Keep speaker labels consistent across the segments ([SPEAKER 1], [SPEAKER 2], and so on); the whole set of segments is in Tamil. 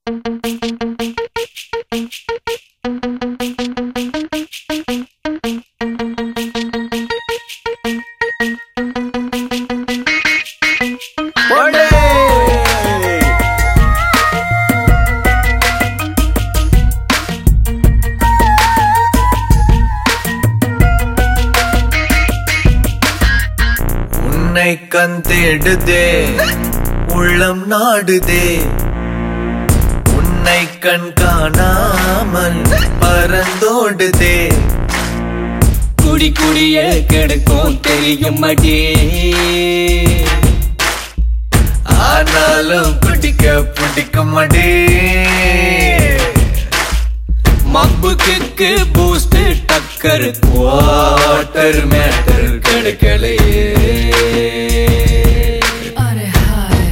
[SPEAKER 1] போடு. உன்னை கண் தேடுதே உள்ளம் நாடுதே உன்னை கண் காணாமல் பறந்தோடுதே
[SPEAKER 2] குடி குடிய கிடக்கும் தெரியும் மடி
[SPEAKER 1] ஆனாலும் குடிக்க பிடிக்க மாட்டே
[SPEAKER 2] மப்பு கிக்கு பூஸ்ட் டக்கர் குவார்டர் மேட்டர் கிடைக்கலையே
[SPEAKER 3] अरे हाय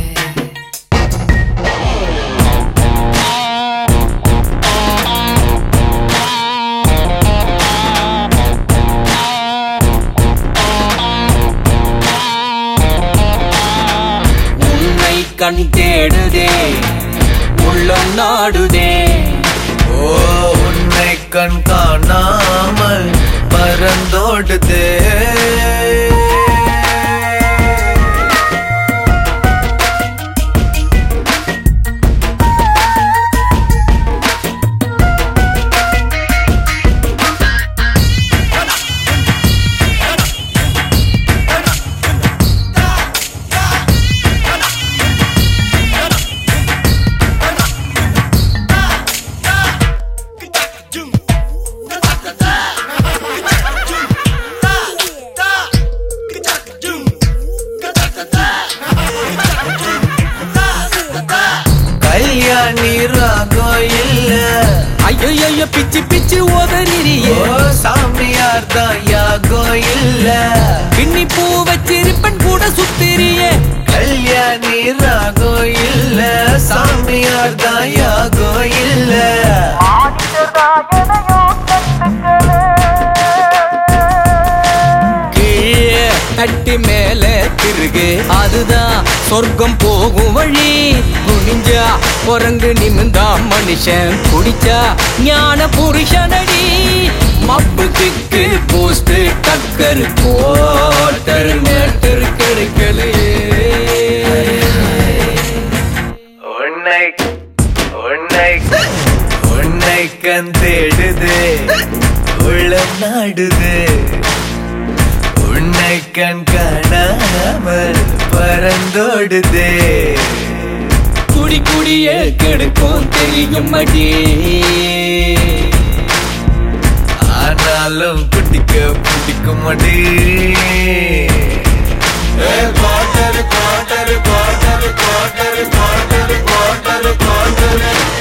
[SPEAKER 2] உன்னை கண் தேடுதே உள்ளம் நாடுதே
[SPEAKER 1] ஓ உன்னை கண் காணாமல் பறந்தோடுதே கல்யாணி ராகோ இல்ல
[SPEAKER 2] ஐயோ பிச்சு பிச்சு உதறியே
[SPEAKER 1] ஓ சாமியார் தான் யாகோ இல்ல
[SPEAKER 2] பின்னி பூ வச்சிருப்பன் கூட சுத்திரியே
[SPEAKER 1] கல்யாணி ராகோ இல்ல சாமியார் தான் யாகோ இல்ல
[SPEAKER 2] கீழே தட்டி மேல திருகு அதுதான் சொர்க்கம் போகும் வழி குனிஞ்சா குரங்கு நிமிந்தா மனுஷன் குடிச்சா ஞான புருஷனடி மப்பு கிக்கு போஸ்ட் டக்கர் கோட்டர் மேட்டர் கிடைக்கலையே
[SPEAKER 1] உன்னை உன்னை உன்னை கண் தேடுது உள்ளம் நாடுது உன்னை கண் காணாமல் பறந்தோடுதே
[SPEAKER 2] குடி குடிய கெடுக்கும் தெரியும் அடி
[SPEAKER 1] ஆனாலும் குடிக்க பிடிக்க மாட்டே quarter quarter quarter quarter quarter quarter quarter